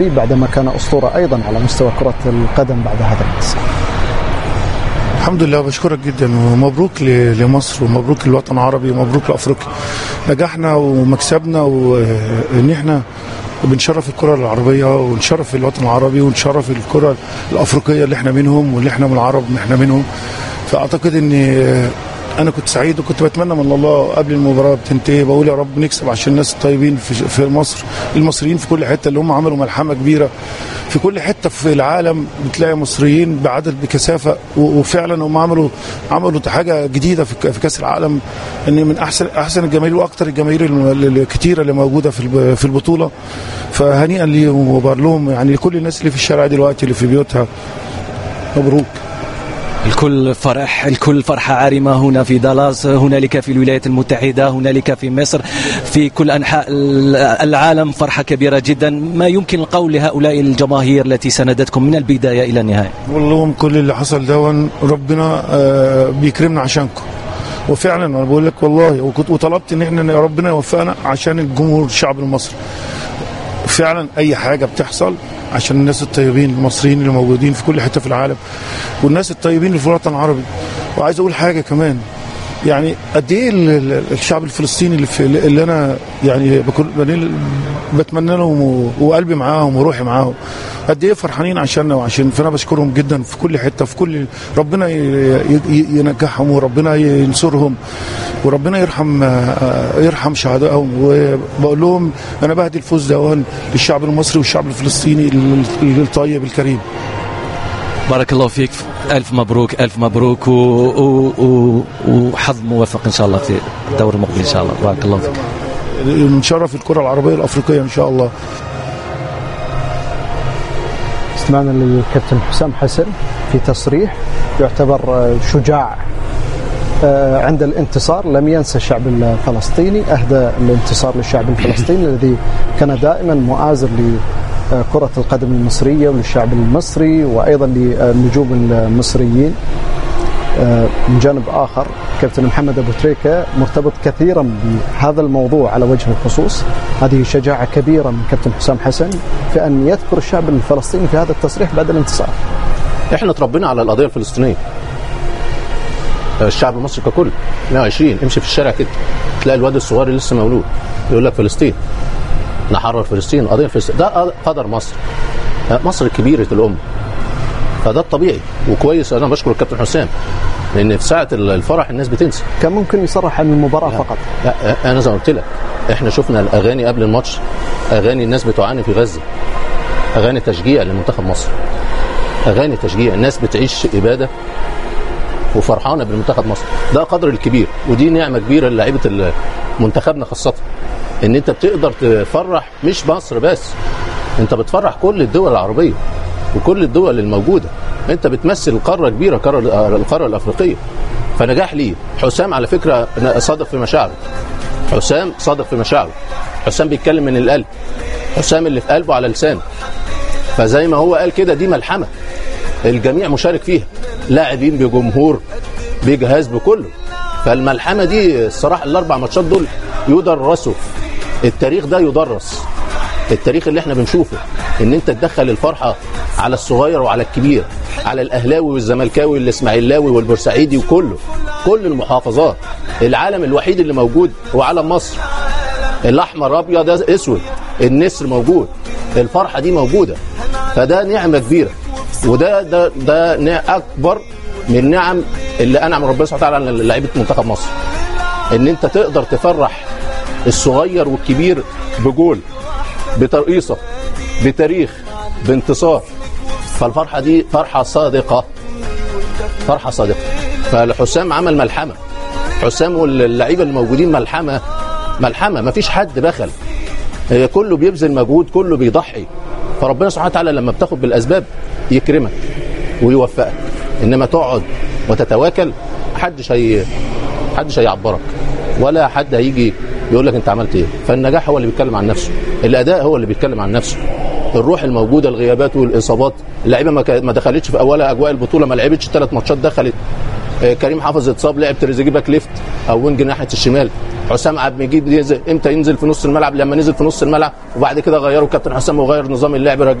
بعدما كان أسطورة أيضا على مستوى كرة القدم بعد هذا الانتصار الحمد لله بشكرك جدا ومبروك لمصر ومبروك للوطن العربي ومبروك لافريقيا نجاحنا ومكسبنا وان احنا بنشرف الكره العربيه ونشرف الوطن العربي ونشرف الكره الافريقيه اللي احنا منهم واللي احنا من العرب احنا منهم فاعتقد ان انا كنت سعيد وكنت بتمنى من الله قبل المباراه بتنتهي بقول يا رب نكسب عشان الناس الطيبين في, في مصر المصريين في كل حته اللي هم عملوا ملحمه كبيره في كل حته في العالم بتلاقي مصريين بعدد بكثافه وفعلا هم عملوا عملوا حاجه جديده في كاس العالم ان من احسن احسن الجماهير واكثر الجماهير الكتيره اللي موجوده في في البطوله فهنيئا ليهم وبار لهم يعني لكل الناس اللي في الشارع دلوقتي اللي في بيوتها مبروك الكل فرح الكل فرحة عارمة هنا في دالاس هنالك في الولايات المتحدة هنالك في مصر في كل أنحاء العالم فرحة كبيرة جدا ما يمكن القول لهؤلاء الجماهير التي سندتكم من البداية إلى النهاية والله كل اللي حصل ده ربنا بيكرمنا عشانكم وفعلا انا بقول لك والله وكنت وطلبت ان احنا ربنا يوفقنا عشان الجمهور الشعب المصري فعلا اي حاجه بتحصل عشان الناس الطيبين المصريين اللي موجودين في كل حته في العالم والناس الطيبين اللي في الوطن العربي وعايز اقول حاجه كمان يعني قد ايه الشعب الفلسطيني اللي, في اللي انا يعني بكل بتمنى لهم وقلبي معاهم وروحي معاهم قد ايه فرحانين عشاننا وعشان فانا بشكرهم جدا في كل حته في كل ربنا ينجحهم وربنا ينصرهم وربنا يرحم يرحم شهدائهم وبقول لهم انا بهدي الفوز ده للشعب المصري والشعب الفلسطيني الطيب الكريم بارك الله فيك ألف مبروك ألف مبروك و... و... وحظ موفق إن شاء الله في الدور المقبل إن شاء الله بارك الله فيك نشرف الكرة العربية الأفريقية إن شاء الله استمعنا للكابتن حسام حسن في تصريح يعتبر شجاع عند الانتصار لم ينسى الشعب الفلسطيني أهدى الانتصار للشعب الفلسطيني الذي كان دائما مؤازر كرة القدم المصرية وللشعب المصري وأيضا للنجوم المصريين من جانب آخر كابتن محمد أبو تريكة مرتبط كثيرا بهذا الموضوع على وجه الخصوص هذه شجاعة كبيرة من كابتن حسام حسن في أن يذكر الشعب الفلسطيني في هذا التصريح بعد الانتصار احنا تربينا على القضية الفلسطينية الشعب المصري ككل 120 امشي في الشارع كده تلاقي الواد الصغير اللي لسه مولود يقول لك فلسطين نحرر فلسطين قضيه فلسطين ده قدر مصر مصر كبيره الام فده الطبيعي وكويس انا بشكر الكابتن حسام لان في ساعه الفرح الناس بتنسى كان ممكن يصرح عن المباراه لا. فقط لا انا زي ما قلت لك احنا شفنا الاغاني قبل الماتش اغاني الناس بتعاني في غزه اغاني تشجيع لمنتخب مصر اغاني تشجيع الناس بتعيش اباده وفرحانه بمنتخب مصر ده قدر الكبير ودي نعمه كبيره للاعيبه منتخبنا خاصه ان انت بتقدر تفرح مش مصر بس انت بتفرح كل الدول العربيه وكل الدول الموجوده انت بتمثل قاره كبيره قاره القاره الافريقيه فنجاح ليه حسام على فكره صادق في مشاعره حسام صادق في مشاعره حسام بيتكلم من القلب حسام اللي في قلبه على لسانه فزي ما هو قال كده دي ملحمه الجميع مشارك فيها لاعبين بجمهور بجهاز بكله فالملحمه دي الصراحه الاربع ماتشات دول يدرسوا التاريخ ده يدرس التاريخ اللي احنا بنشوفه ان انت تدخل الفرحه على الصغير وعلى الكبير على الاهلاوي والزملكاوي والاسماعيلاوي والبورسعيدي وكله كل المحافظات العالم الوحيد اللي موجود هو علم مصر الاحمر ابيض اسود النسر موجود الفرحه دي موجوده فده نعمه كبيره وده ده ده اكبر من نعم اللي انعم ربنا سبحانه وتعالى على لعيبه منتخب مصر ان انت تقدر تفرح الصغير والكبير بجول بترقيصه بتاريخ بانتصار فالفرحه دي فرحه صادقه فرحه صادقه فالحسام عمل ملحمه حسام واللعيبه اللي موجودين ملحمه ملحمه ما فيش حد بخل كله بيبذل مجهود كله بيضحي فربنا سبحانه وتعالى لما بتاخد بالاسباب يكرمك ويوفقك انما تقعد وتتواكل محدش هي محدش هيعبرك ولا حد هيجي يقول لك انت عملت ايه فالنجاح هو اللي بيتكلم عن نفسه الاداء هو اللي بيتكلم عن نفسه الروح الموجوده الغيابات والاصابات اللعيبه ما دخلتش في اولها اجواء البطوله ما لعبتش ثلاث ماتشات دخلت آه، كريم حافظ اتصاب لعب تريزيجيه باك ليفت او وينج ناحيه الشمال حسام عبد المجيد ينزل امتى ينزل في نص الملعب لما نزل في نص الملعب وبعد كده غيروا كابتن حسام وغير نظام اللعب